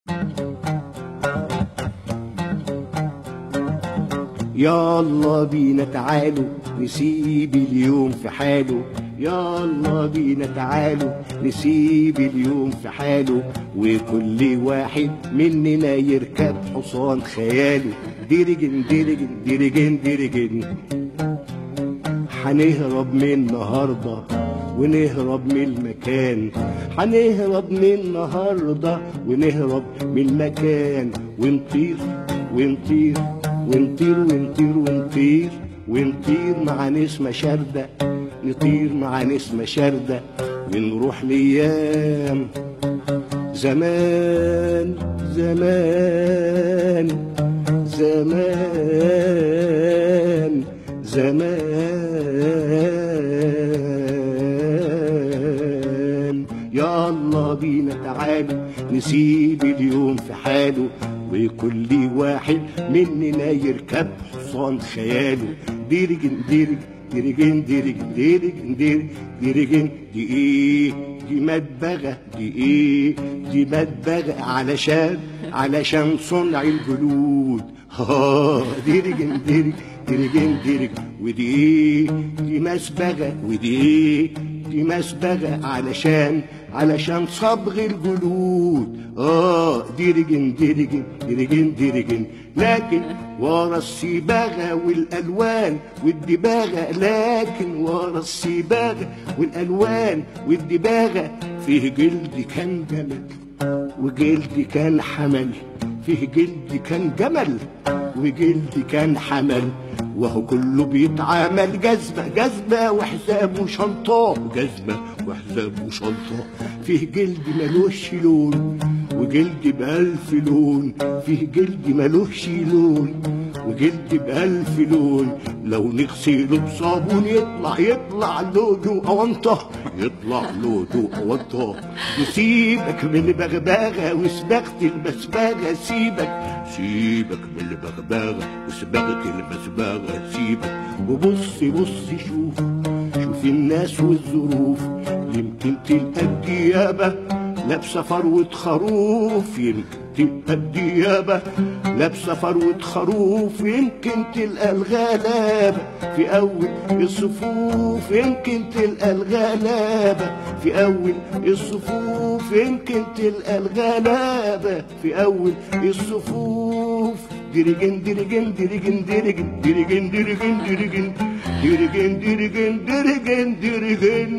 يلا بينا تعالوا نسيب اليوم في حاله يلا بينا تعالوا نسيب اليوم في حاله وكل واحد مننا يركب حصان خياله ديرجن ديرجن ديرجن ديرجن هنهرب من النهارده ونهرب من المكان هنهرب من النهارده ونهرب من المكان ونطير ونطير ونطير ونطير ونطير ونطير مع نسمة شاردة نطير مع نسمة شاردة ونروح ليام زمان زمان زمان زمان يلا بينا تعالوا نسيب اليوم في حاله وكل واحد مننا يركب حصان خياله ديرجن ديرج ديرجن ديرجن ديرجن ديرج ديرجن دي ايه دي مدبغة دي ايه دي مدبغة علشان علشان صنع الجلود ها ديرجن ديرج ديرجن ديرج ودي ايه دي مسبغة ودي ايه دي مسبغة علشان علشان صبغ الجلود اه ديرجن ديرجن ديرجن ديرجن لكن ورا الصباغة والألوان والدباغة لكن ورا الصباغة والألوان والدباغة فيه جلد كان جمل وجلد كان حمل فيه جلد كان جمل وجلد كان حمل وهو كله بيتعامل جزمة جزمة وحزام وشنطة جزمة وحزام وشنطة فيه جلد ملوش لون وجلد بألف لون فيه جلد ملوش لون وجلد بألف لون لو نغسله بصابون يطلع يطلع لونه أونطة يطلع لونه أونطة وسيبك من البغباغة وسباغة المسباغة سيبك سيبك من البغباغة وسباغة المسباغة سيبك وبص بص شوف شوف الناس والظروف يمكن تلقى الديابة لابسة فروة خروف يمكن تلقى الديابة لابسة فروة خروف يمكن تلقى الغلابة في أول الصفوف يمكن تلقى الغلابة في أول الصفوف يمكن تلقى الغلابة في أول الصفوف ديرجن ديرجن ديرجن ديرجن ديرجن ديرجن ديرجن ديرجن ديرجن ديرجن ديرجن